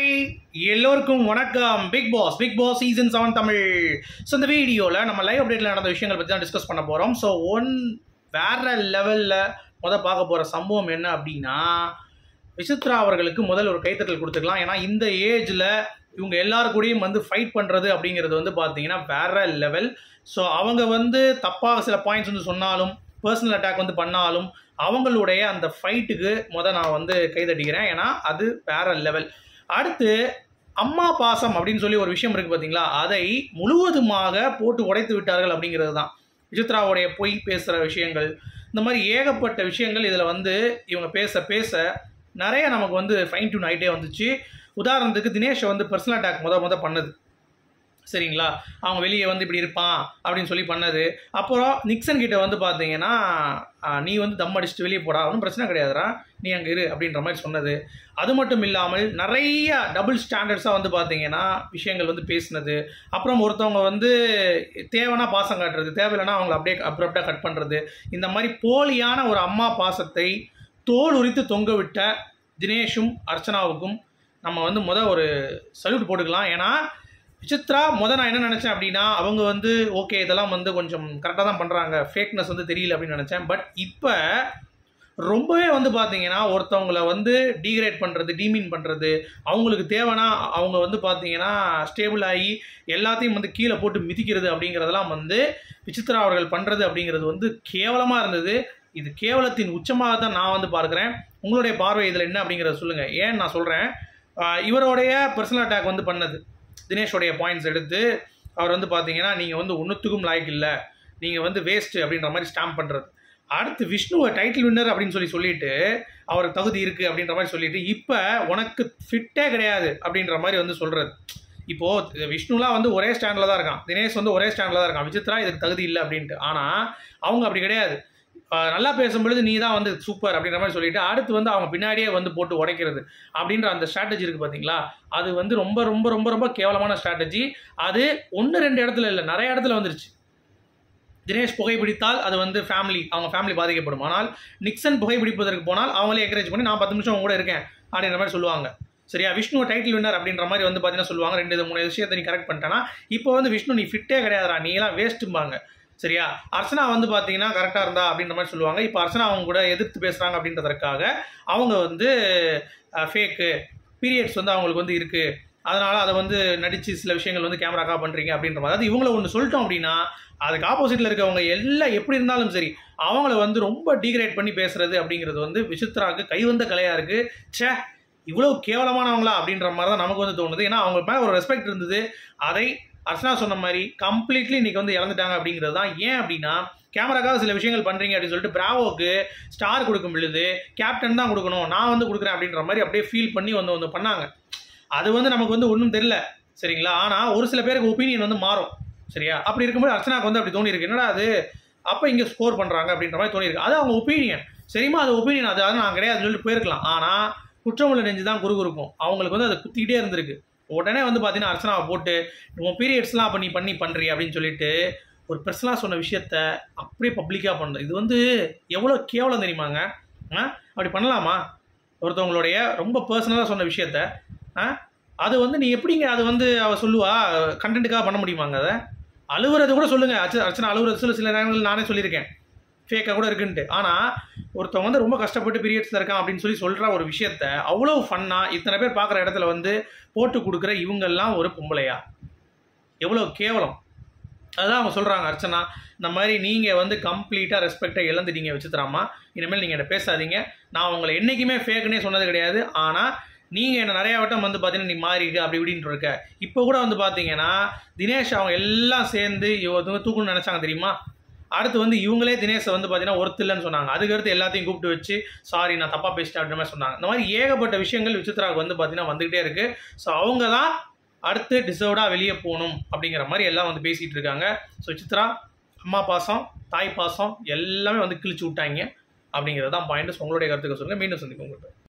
எல்லோருக்கும் வணக்கம் big boss big boss season seven Tamil so இந்த வீடியோவில் நம்ம லைவ் அப்டேட்டில் நடந்த விஷயங்கள் பற்றி தான் டிஸ்கஸ் பண்ண போகிறோம் ஸோ ஒன் வேற லெவலில் முத பார்க்க போகிற சம்பவம் என்ன அப்படின்னா விசித்ரா அவர்களுக்கு முதல் ஒரு கைத்தட்டல் கொடுத்துக்கலாம் ஏன்னா இந்த ஏஜில் இவங்க எல்லாரு கூடயும் வந்து ஃபைட் பண்ணுறது அப்படிங்கிறது வந்து பார்த்தீங்கன்னா வேற லெவல் ஸோ அவங்க வந்து தப்பாக சில பாயிண்ட்ஸ் வந்து சொன்னாலும் பர்சனல் அட்டாக் வந்து பண்ணாலும் அவங்களுடைய அந்த ஃபைட்டுக்கு முத நான் வந்து கைதட்டிக்கிறேன் ஏன்னா அது வேற லெவல் அடுத்து அம்மா பாசம் அப்படின்னு சொல்லி ஒரு விஷயம் இருக்குது பார்த்தீங்களா அதை முழுவதுமாக போட்டு உடைத்து விட்டார்கள் அப்படிங்கிறது தான் விசித்ராவுடைய பொய் பேசுகிற விஷயங்கள் இந்த மாதிரி ஏகப்பட்ட விஷயங்கள் இதில் வந்து இவங்க பேச பேச நிறைய நமக்கு வந்து ஃபைன் டியூன் ஆகிட்டே வந்துச்சு உதாரணத்துக்கு தினேஷை வந்து பர்சனல் அட்டாக் முத முத பண்ணது சரிங்களா அவங்க வெளியே வந்து இப்படி இருப்பான் அப்படின்னு சொல்லி பண்ணது அப்புறம் நிக்சன் கிட்ட வந்து பார்த்தீங்கன்னா ஆ, நீ வந்து தம் அடிச்சுட்டு வெளியே போடா ஒன்றும் பிரச்சனை கிடையாதுடா நீ அங்கே இரு அப்படின்ற மாதிரி சொன்னது அது மட்டும் இல்லாமல் நிறைய டபுள் ஸ்டாண்டர்ட்ஸாக வந்து பார்த்தீங்கன்னா விஷயங்கள் வந்து பேசினது அப்புறம் ஒருத்தவங்க வந்து தேவைன்னா பாசம் காட்டுறது தேவையில்லைன்னா அவங்கள அப்படியே அப்ரப்டாக கட் பண்ணுறது இந்த மாதிரி போலியான ஒரு அம்மா பாசத்தை தோல் உரித்து தொங்க விட்ட தினேஷும் அர்ச்சனாவுக்கும் நம்ம வந்து முத ஒரு சல்யூட் போட்டுக்கலாம் ஏன்னா விசித்ரா முத நான் என்ன நினச்சேன் அப்படின்னா அவங்க வந்து ஓகே இதெல்லாம் வந்து கொஞ்சம் கரெக்டாக தான் பண்ணுறாங்க ஃபேக்னஸ் வந்து தெரியல அப்படின்னு நினச்சேன் பட் இப்போ ரொம்பவே வந்து பார்த்தீங்கன்னா ஒருத்தவங்கள வந்து டீக்ரேட் பண்ணுறது டீமீன் பண்ணுறது அவங்களுக்கு தேவைன்னா அவங்க வந்து பார்த்தீங்கன்னா ஸ்டேபிள் ஆகி எல்லாத்தையும் வந்து கீழே போட்டு மிதிக்கிறது அப்படிங்கிறதெல்லாம் வந்து விசித்ரா அவர்கள் பண்ணுறது அப்படிங்கிறது வந்து கேவலமாக இருந்தது இது கேவலத்தின் உச்சமாக தான் நான் வந்து பார்க்குறேன் உங்களுடைய பார்வை இதில் என்ன அப்படிங்கிறத சொல்லுங்கள் ஏன் நான் சொல்கிறேன் இவருடைய பர்சனல் அட்டாக் வந்து பண்ணது தினேஷோடைய பாயிண்ட்ஸ் எடுத்து அவர் வந்து பார்த்தீங்கன்னா நீங்கள் வந்து ஒன்றுத்துக்கும் லாய்க்கு இல்லை நீங்கள் வந்து வேஸ்ட்டு அப்படின்ற மாதிரி ஸ்டாம்ப் பண்ணுறது அடுத்து விஷ்ணுவை டைட்டில் வின்னர் அப்படின்னு சொல்லி சொல்லிட்டு அவருக்கு தகுதி இருக்குது அப்படின்ற மாதிரி சொல்லிட்டு இப்போ உனக்கு ஃபிட்டே கிடையாது அப்படின்ற மாதிரி வந்து சொல்கிறது இப்போது விஷ்ணுலாம் வந்து ஒரே ஸ்டாண்டில் தான் இருக்கான் தினேஷ் வந்து ஒரே ஸ்டாண்டில் தான் இருக்கான் விசித்ரா இதுக்கு தகுதி இல்லை அப்படின்ட்டு ஆனால் அவங்க அப்படி கிடையாது ஆஹ் நல்லா பேசும்பொழுது நீ தான் வந்து சூப்பர் அப்படின்ற மாதிரி சொல்லிட்டு அடுத்து வந்து அவங்க பின்னாடியே வந்து போட்டு உடைக்கிறது அப்படின்ற அந்த ஸ்ட்ராட்டஜி இருக்குது பார்த்தீங்களா அது வந்து ரொம்ப ரொம்ப ரொம்ப ரொம்ப கேவலமான ஸ்ட்ராட்டஜி அது ஒன்று ரெண்டு இடத்துல இல்லை நிறைய இடத்துல வந்துருச்சு தினேஷ் புகைப்பிடித்தால் அது வந்து ஃபேமிலி அவங்க ஃபேமிலி பாதிக்கப்படும் ஆனால் நிக்சன் புகைப்பிடிப்பதற்கு போனால் அவங்களே என்கரேஜ் பண்ணி நான் பத்து நிமிஷம் அவங்க கூட இருக்கேன் அப்படின்ற மாதிரி சொல்லுவாங்க சரியா விஷ்ணு டைட்டில் வின்னர் அப்படின்ற மாதிரி வந்து பார்த்தீங்கன்னா சொல்லுவாங்க ரெண்டு இது மூணு விஷயத்தை நீ கரெக்ட் பண்ணிட்டேன்னா இப்போ வந்து விஷ்ணு நீ ஃபிட்டே கிடையாதுடா நீ எல்லாம் வேஸ்ட்டும்பாங்க சரியா அர்ச்சனா வந்து பார்த்தீங்கன்னா கரெக்டாக இருந்தா அப்படின்ற மாதிரி சொல்லுவாங்க இப்போ அர்ச்சனா அவங்க கூட எதிர்த்து பேசுகிறாங்க அப்படின்றதற்காக அவங்க வந்து ஃபேக்கு பீரியட்ஸ் வந்து அவங்களுக்கு வந்து இருக்குது அதனால் அதை வந்து நடித்து சில விஷயங்கள் வந்து கேமராக்காக பண்ணுறீங்க அப்படின்ற மாதிரி அதாவது இவங்கள ஒன்று சொல்லிட்டோம் அப்படின்னா அதுக்கு ஆப்போசிட்டில் இருக்கவங்க எல்லாம் எப்படி இருந்தாலும் சரி அவங்கள வந்து ரொம்ப டீக்ரேட் பண்ணி பேசுறது அப்படிங்கிறது வந்து விசித்ராவுக்கு கைவந்த கலையாக இருக்குது ச்சே இவ்வளோ கேவலமானவங்களா அப்படின்ற மாதிரி தான் நமக்கு வந்து தோணுது ஏன்னா அவங்க மேலே ஒரு ரெஸ்பெக்ட் இருந்தது அதை அர்ச்சனா சொன்ன மாதிரி கம்ப்ளீட்லி இன்னைக்கு வந்து இறந்துட்டாங்க அப்படிங்கிறது தான் ஏன் அப்படின்னா கேமராக்காக சில விஷயங்கள் பண்ணுறீங்க அப்படின்னு சொல்லிட்டு பிராவோக்கு ஸ்டார் கொடுக்கும் பொழுது கேப்டன் தான் கொடுக்கணும் நான் வந்து கொடுக்குறேன் அப்படின்ற மாதிரி அப்படியே ஃபீல் பண்ணி வந்து வந்து பண்ணாங்க அது வந்து நமக்கு வந்து ஒன்றும் தெரியல சரிங்களா ஆனால் ஒரு சில பேருக்கு ஒப்பீனியன் வந்து மாறும் சரியா அப்படி இருக்கும்போது அர்ச்சனாக்கு வந்து அப்படி தோணி இருக்கு என்னடா அது அப்போ இங்கே ஸ்கோர் பண்ணுறாங்க அப்படின்ற மாதிரி தோணி இருக்கு அது அவங்க ஒப்பீனியன் சரிமா அது ஒப்பீனியன் அது அது நான் கிடையாதுன்னு சொல்லிட்டு போயிருக்கலாம் ஆனால் குற்றமுள்ள நெஞ்சு தான் குறு இருக்கும் அவங்களுக்கு வந்து அது குத்திக்கிட்டே இருந்திருக்கு உடனே வந்து பார்த்தீங்கன்னா அர்ச்சனாவை போட்டு உன் பீரியட்ஸ்லாம் அப்போ நீ பண்ணி பண்ணுறி அப்படின்னு சொல்லிட்டு ஒரு பர்சனலாக சொன்ன விஷயத்த அப்படியே பப்ளிக்காக பண்ணுறது இது வந்து எவ்வளோ கேவலம் தெரியுமாங்க ஆ அப்படி பண்ணலாமா ஒருத்தவங்களுடைய ரொம்ப பர்சனலாக சொன்ன விஷயத்த ஆ அது வந்து நீ எப்படிங்க அது வந்து அவ சொல்லுவா கண்டென்ட்டுக்காக பண்ண முடியுமாங்க அதை அழுவுறது கூட சொல்லுங்கள் அர்ச்ச அர்ச்சனை அழுவுறது சில சில நேரங்கள் நானே சொல்லியிருக்கேன் ஃபேக்காக கூட இருக்குன்ட்டு ஆனால் ஒருத்தவங்க வந்து ரொம்ப கஷ்டப்பட்டு பீரியட்ஸில் இருக்கான் அப்படின்னு சொல்லி சொல்கிற ஒரு விஷயத்த அவ்வளோ ஃபன்னாக இத்தனை பேர் பார்க்குற இடத்துல வந்து போட்டு கொடுக்குற இவங்கெல்லாம் ஒரு பொம்பளையா எவ்வளோ கேவலம் அதுதான் அவங்க சொல்கிறாங்க அர்ச்சனா இந்த மாதிரி நீங்கள் வந்து கம்ப்ளீட்டாக ரெஸ்பெக்டை இழந்துட்டீங்க வச்சுத்தராமா இனிமேல் நீங்கள் என்ன பேசாதீங்க நான் உங்களை என்றைக்குமே ஃபேக்குன்னே சொன்னது கிடையாது ஆனால் நீங்கள் என்ன நிறையா வட்டம் வந்து பார்த்தீங்கன்னா நீ மாறிக்க அப்படி இப்படின்ட்டு இருக்க இப்போ கூட வந்து பார்த்தீங்கன்னா தினேஷ் அவங்க எல்லாம் சேர்ந்து இவ வந்து தூக்கணும்னு நினச்சாங்க தெரியுமா அடுத்து வந்து இவங்களே தினேஷை வந்து பார்த்தீங்கன்னா ஒருத்தர் இல்லைன்னு சொன்னாங்க அதுக்கடுத்து எல்லாத்தையும் கூப்பிட்டு வச்சு சாரி நான் தப்பாக பேசிட்டேன் அப்படின்ற மாதிரி சொன்னாங்க இந்த மாதிரி ஏகப்பட்ட விஷயங்கள் விசித்ராவுக்கு வந்து பார்த்தீங்கன்னா வந்துகிட்டே இருக்குது ஸோ அவங்க தான் அடுத்து டிசர்வ்டாக வெளியே போகணும் அப்படிங்கிற மாதிரி எல்லாம் வந்து பேசிகிட்டு இருக்காங்க ஸோ சித்ரா அம்மா பாசம் தாய் பாசம் எல்லாமே வந்து கிழிச்சு விட்டாங்க அப்படிங்கிறது தான் பாயிண்ட் உங்களுடைய கருத்துக்கள் சொல்லுங்கள் மீண்டும் சந்திக்கும் உங்கள்கிட்ட